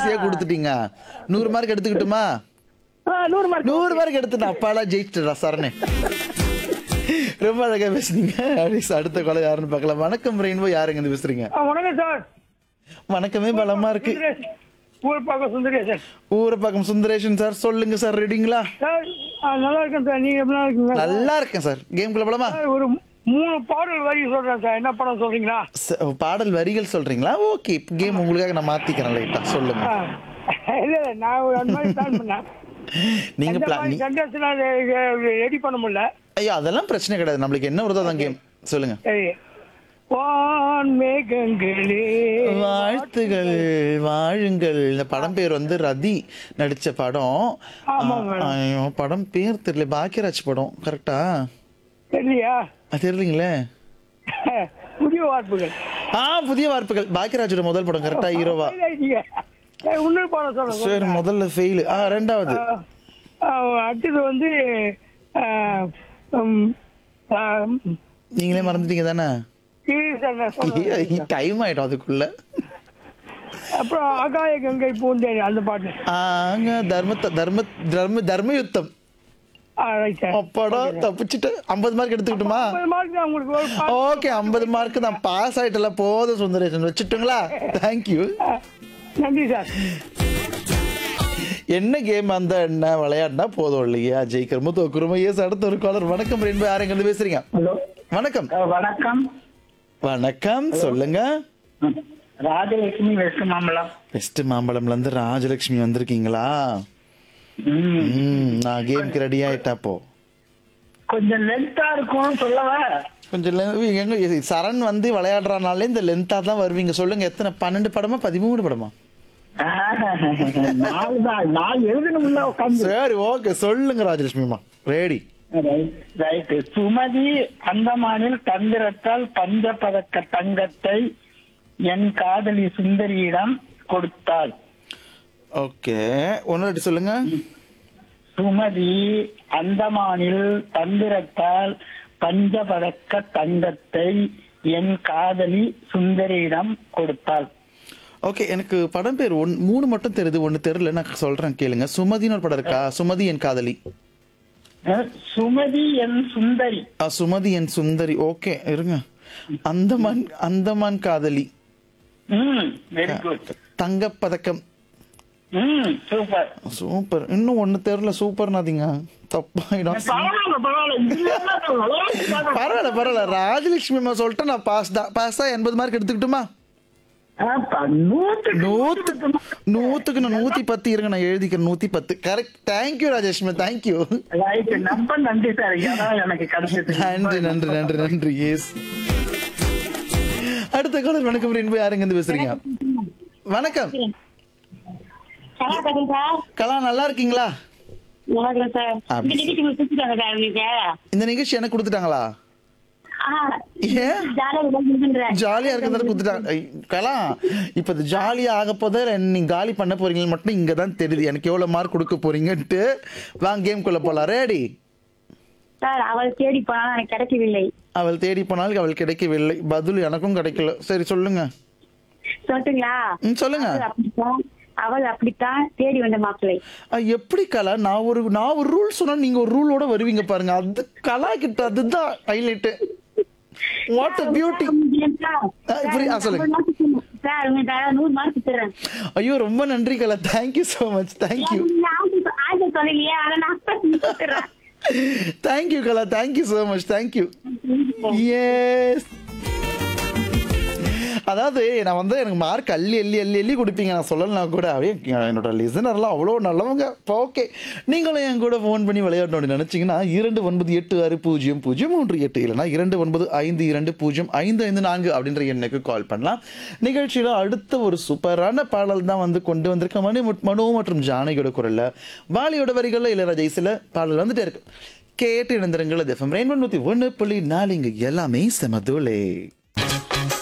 ஈஸியா கொடுத்துட்டீங்க நூறு மார்க் எடுத்துக்கிட்டுமா ஆ, நூறு மார்க் நூறு மார்க் எடுத்துட்டேன் அப்பாலாம் ஜெயிச்சிட்டா சரணே ரொம்ப அழகா பேசுனீங்க அடிஸ் அடுத்த கொலை யாருன்னு பார்க்கலாம் வணக்கம் ரெயின்போ யாருங்க இருந்து பேசுறீங்க ஆ, வணக்கம் சார் வணக்கமே பலமா இருக்கு சுந்தரேஷ் ஊர் பார்க்க சுந்தரேசன் ஊரை பக்கம் சுந்தரேஷன் சார் சொல்லுங்க சார் ரெடிங்களா சார் ஆ, நல்லா இருக்கேன் சார் நீங்க எப்படி இருக்கீங்க நல்லா இருக்கேன் சார் கேம்குள்ள போலாமா சார் ஒரு மூணு பாடல் வரி சொல்றேன் சார் என்ன படம் சொல்றீங்களா ச- பாடல் வரிகள் சொல்றீங்களா ஓகே கேம் உங்களுக்காக நான் மாத்திக்கிறேன் லைட்டா சொல்லுங்க ஆ, இல்ல இல்ல நான் ஒரு அந்த மாதிரி பிளான் பண்ணேன் நீங்க அந்த பிளான் மாதிரி கண்டென்ஸ்லாம் ரெடி பண்ண முடியல ஐயோ அதெல்லாம் பிரச்சனை கிடையாது நம்மளுக்கு என்ன வருதோ அதான் கேம் சொல்லுங்க சரி வான் மேகங்களே வாழ்த்துகள் வாழுங்கள் இந்த படம் பேர் வந்து ரதி நடிச்ச படம் ஆமாங்க. ஐயோ படம் பேர் தெரியல பாக்கியராஜ் படம் கரெக்டா தெரியலையா தெரியலீங்களே புதிய வார்ப்புகள் ஆ புதிய வார்ப்புகள் பாக்கியராஜோட முதல் படம் கரெக்டா ஹீரோவா இன்னொரு படம் சொல்றேன் சரி முதல்ல ஃபெயில் ஆ ரெண்டாவது ஆ, அடுத்தது வந்து ஆ, ம், ஆ, நீங்களே மறந்துட்டீங்க தானே இது சார் நான் சொல்றேன். டைம் ஆயிடும் அதுக்குள்ள அப்புறம் ஆகாய கங்கை பூந்தேன் அந்த பாட்டு ஆங்க தர்ம தர்ம தர்ம தர்ம யுத்தம் ஆ, right sir. அப்பாடா தப்பிச்சுட்டு ஐம்பது மார்க் எடுத்துக்கிட்டுமா ஐம்பது mark தான் உங்களுக்கு ஒரு பாட்டு. ஓகே ஐம்பது மார்க் நான் பாஸ் ஆயிட்டல போதும் சுந்தரேசன் வச்சுட்டுங்களா தேங்க்யூ ஆ, நன்றி சார் என்ன கேம் அந்த என்ன விளையாடினா போதும் இல்லையா ஜெயிக்கிறமோ தோக்குறமோ ஏஸ் அடுத்த ஒரு காலர் வணக்கம் ரெண்டு யாரும் இருந்து பேசுறீங்க ஹலோ வணக்கம் வணக்கம் வணக்கம் சொல்லுங்க ம். ராஜலட்சுமி வெஸ்ட் மாம்பலம் பெஸ்ட் மாம்பழம்ல இருந்து ராஜலட்சுமி வந்திருக்கீங்களா ம். ம் நான் கேம்க்கு ரெடி ஆயிட்டாப்போ கொஞ்சம் லென்த்தா இருக்கும் சொல்லவா கொஞ்சம் le- எங்க சரண் வந்து விளையாடுறனாலே இந்த லென்த்தா தான் வருவீங்க சொல்லுங்க எத்தனை பன்னெண்டு படமா பதிமூணு படமா நாலு தான் நான் எழுதணும்ல உட்காந்து சரி ஓகே சொல்லுங்க ராஜலட்சுமிமா ரெடி ரைட் சுமதி அந்தமானில் தந்திரத்தால் பஞ்ச பதக்க தங்கத்தை என் காதலி சுந்தரியிடம் கொடுத்தாள் ஓகே ஒன்னு சொல்லுங்க சுமதி அந்தமானில் தந்திரத்தால் பஞ்ச பதக்க தங்கத்தை என் காதலி சுந்தரியிடம் கொடுத்தாள் ஓகே எனக்கு படம் பேர் ஒன் மூணு மட்டும் தெரியுது ஒன்னு தெரியல நான் சொல்றேன் கேளுங்க சுமதின்னு ஒரு படம் இருக்கா சுமதி என் காதலி அஹ், சுமதி என் சுந்தரி ஆ, சுமதி என் சுந்தரி ஓகே இருங்க அந்தமான் அந்தமான் காதலி ம் வெரி குட் தங்கப் பதக்கம் ம் சூப்பர் சூப்பர் இன்னும் ஒண்ணு தெரியல சூப்பர் நாதிங்க தப்பாயிடும் பரவாயில்ல பரவாயில்ல இல்லைன்னா நான் விளையாட்டு பரவாயில்ல பரவாயில்ல ராஜலட்சுமி அம்மா சொல்லிட்டு நான் பாஸ் தான் பாஸ் தான் எண்பது மார்க் எடுத்துக்கிட்டுமா ஆப்பா, நூத்துக்கு நூத்துக்கு நூத்துக்கு நான் நூத்தி பத்து இருங்க நான் எழுதிக்கிறேன் நூத்தி பத்து correct thank you Rajalakshmi thank you right ரொம்ப நன்றி சார் ஏன்னா எனக்கு கிடைச்சது நன்றி நன்றி நன்றி நன்றி எஸ் அடுத்த காலர் வணக்கம் ரெண்டு யாருங்க இருந்து பேசுறீங்க வணக்கம் நல்லா இருக்கேன் சார் கலா நல்லா இருக்கீங்களா நல்லா இருக்கேன் சார் அப்படி. இந்த நிகழ்ச்சி கொடுத்துட்டாங்க சார் உங்களுக்கு இந்த நிகழ்ச்சி எனக்கு கொடுத்துட்டாங்களா ஆ ஏன் ஜாலியாக இருக்குன்றேன் ஜாலியா இருக்கிறதால கொடுத்துட்டாங்க ஐ, கலா இப்ப இது ஜாலியா ஆக போதே நீங்க காலி பண்ண போறீங்க மட்டும் இங்க தான் தெரியுது எனக்கு எவ்வளவு மார்க் கொடுக்க போறீங்கன்ட்டு வாங்க கேம் குள்ள போலாம் ரெடி சார் அவள் தேடி போனாலும் எனக்கு கிடைக்கவில்லை அவள் தேடி போனால் அவள் கிடைக்கவில்லை பதில் எனக்கும் கிடைக்கல சரி சொல்லுங்க சொல்லட்டுங்களா ம், சொல்லுங்க அவள் அப்படித்தான் அவள் அப்படித்தான் தேடி வந்த மாப்பிள்ளை அ, எப்படி கலா நான் ஒரு நான் ஒரு ரூல் சொன்னா நீங்க ஒரு ரூலோட வருவீங்க பாருங்க அது கலா கிட்ட அதுதான் ஹைலைட் வாட் அ பியூட்டி ஆ, இப்படி- ஆ, சொல்லுங்க. சார் உங்களுக்கு நூறு மார்க் தரேன் ஐயோ ரொம்ப நன்றி Kala thank you so much thank you answer சொல்லலையே ஆனா நான் தரேன் thank you Kala thank you so much thank you yes அதாவது நான் வந்து எனக்கு மார்க் அள்ளி அள்ளி அள்ளி அள்ளி கொடுப்பீங்க நான் சொல்லலாம் கூட அப்படியே என்னோட லிசனர்லாம் அவ்வளோ நல்லவங்க இப்போ ஓகே நீங்களும் என் கூட ஃபோன் பண்ணி விளையாடணும்னு நினச்சிங்கன்னா இரண்டு ஒன்பது எட்டு ஆறு பூஜ்ஜியம் பூஜ்ஜியம் மூன்று எட்டு இல்லைனா இரண்டு ஒன்பது ஐந்து இரண்டு பூஜ்ஜியம் ஐந்து ஐந்து நான்கு அப்படின்ற எண்ணுக்கு கால் பண்ணலாம் நிகழ்ச்சியில் அடுத்த ஒரு சூப்பரான பாடல் தான் வந்து கொண்டு வந்திருக்க மணி முட்- மனோ மற்றும் ஜானகியோட குரல்ல வாலியோட வரிகளில் இளையராஜா இசையில் பாடல் வந்துட்டே இருக்கு கேட்டு இணைந்திருங்கள் எஃப்எம் ரெயின்போ நூற்றி ஒன்று புள்ளி நாலு இங்கே எல்லாமே செமதுலே